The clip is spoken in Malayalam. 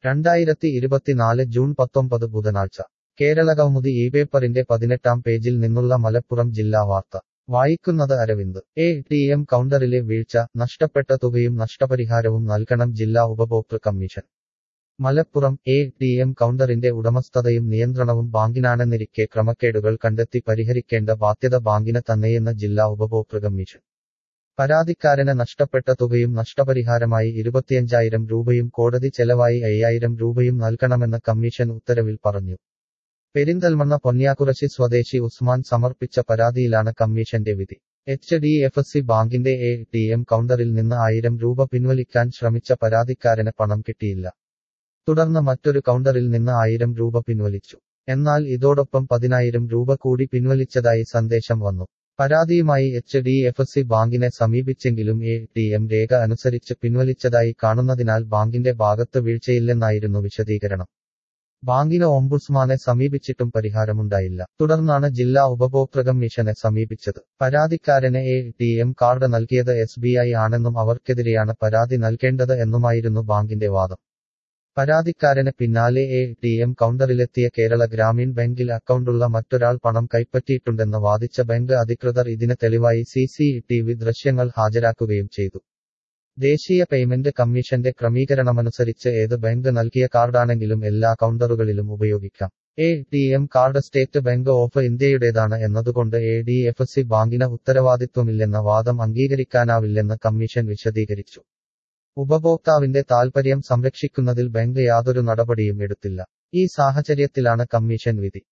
രണ്ടായിരത്തി ഇരുപത്തിനാല് ജൂൺ പത്തൊമ്പത് ബുധനാഴ്ച കേരളകൗമുദി ഈ പേപ്പറിന്റെ പതിനെട്ടാം പേജിൽ നിന്നുള്ള മലപ്പുറം ജില്ലാ വാർത്ത വായിക്കുന്നത് അരവിന്ദ് എ ടി എം കൗണ്ടറിലെ വീഴ്ച നഷ്ടപ്പെട്ട തുകയും നഷ്ടപരിഹാരവും നൽകണം ജില്ലാ ഉപഭോക്തൃ commission Malappuram A T M കൗണ്ടറിന്റെ ഉടമസ്ഥതയും നിയന്ത്രണവും ബാങ്കിനാണെന്നിരിക്കെ ക്രമക്കേടുകൾ കണ്ടെത്തി പരിഹരിക്കേണ്ട ബാധ്യത ബാങ്കിന് തന്നെയെന്ന് ജില്ലാ ഉപഭോക്തൃ കമ്മീഷൻ പരാതിക്കാരന് നഷ്ടപ്പെട്ട തുകയും നഷ്ടപരിഹാരമായി ഇരുപത്തിയഞ്ചായിരം രൂപയും കോടതി ചെലവായി അയ്യായിരം രൂപയും നൽകണമെന്ന് കമ്മീഷൻ ഉത്തരവിൽ പറഞ്ഞു പെരിന്തൽമണ്ണ പൊന്യാക്കുറശി സ്വദേശി ഉസ്മാൻ സമർപ്പിച്ച പരാതിയിലാണ് കമ്മീഷന്റെ വിധി എച്ച് ഡി എഫ് സി ബാങ്കിന്റെ എ ടി എം കൗണ്ടറിൽ നിന്ന് ആയിരം രൂപ പിൻവലിക്കാൻ ശ്രമിച്ച പരാതിക്കാരന് പണം കിട്ടിയില്ല തുടർന്ന് മറ്റൊരു കൗണ്ടറിൽ നിന്ന് ആയിരം രൂപ പിൻവലിച്ചു എന്നാൽ ഇതോടൊപ്പം പതിനായിരം രൂപ കൂടി പിൻവലിച്ചതായി സന്ദേശം വന്നു പരാതിയുമായി എച്ച് ഡി എഫ് സി ബാങ്കിനെ സമീപിച്ചെങ്കിലും എ ടി എം രേഖ അനുസരിച്ച് പിൻവലിച്ചതായി കാണുന്നതിനാൽ ബാങ്കിന്റെ ഭാഗത്ത് വീഴ്ചയില്ലെന്നായിരുന്നു വിശദീകരണം ബാങ്കിന് ഓംബുഡ്സ്മാനെ സമീപിച്ചിട്ടും പരിഹാരമുണ്ടായില്ല തുടർന്നാണ് ജില്ലാ ഉപഭോക്തൃ കമ്മീഷനെ സമീപിച്ചത് പരാതിക്കാരന് എ ടി എം കാർഡ് നൽകിയത് എസ് ബി ഐ ആണെന്നും അവർക്കെതിരെയാണ് പരാതി നൽകേണ്ടത് എന്നുമായിരുന്നു ബാങ്കിന്റെ വാദം പരാതിക്കാരന് പിന്നാലെ എ ടി എം കൗണ്ടറിലെത്തിയ കേരള ഗ്രാമീൺ ബാങ്കിൽ അക്കൗണ്ടുള്ള മറ്റൊരാൾ പണം കൈപ്പറ്റിയിട്ടുണ്ടെന്ന് വാദിച്ച ബാങ്ക് അധികൃതർ ഇതിന് തെളിവായി സി സി ടി വി ദൃശ്യങ്ങൾ ഹാജരാക്കുകയും ചെയ്തു ദേശീയ പേയ്മെന്റ് കമ്മീഷന്റെ ക്രമീകരണമനുസരിച്ച് ഏത് ബാങ്ക് നൽകിയ കാർഡാണെങ്കിലും എല്ലാ കൗണ്ടറുകളിലും ഉപയോഗിക്കാം A T M card State Bank of ഇന്ത്യയുടേതാണ് എന്നതുകൊണ്ട് എ ഡി എഫ് സി ബാങ്കിന് ഉത്തരവാദിത്വമില്ലെന്ന വാദം അംഗീകരിക്കാനാവില്ലെന്ന് കമ്മീഷൻ വിശദീകരിച്ചു ഉപഭോക്താവിന്റെ താൽപര്യം സംരക്ഷിക്കുന്നതിൽ ബാങ്ക് യാതൊരു നടപടിയും എടുത്തില്ല ഈ സാഹചര്യത്തിലാണ് കമ്മീഷൻ വിധി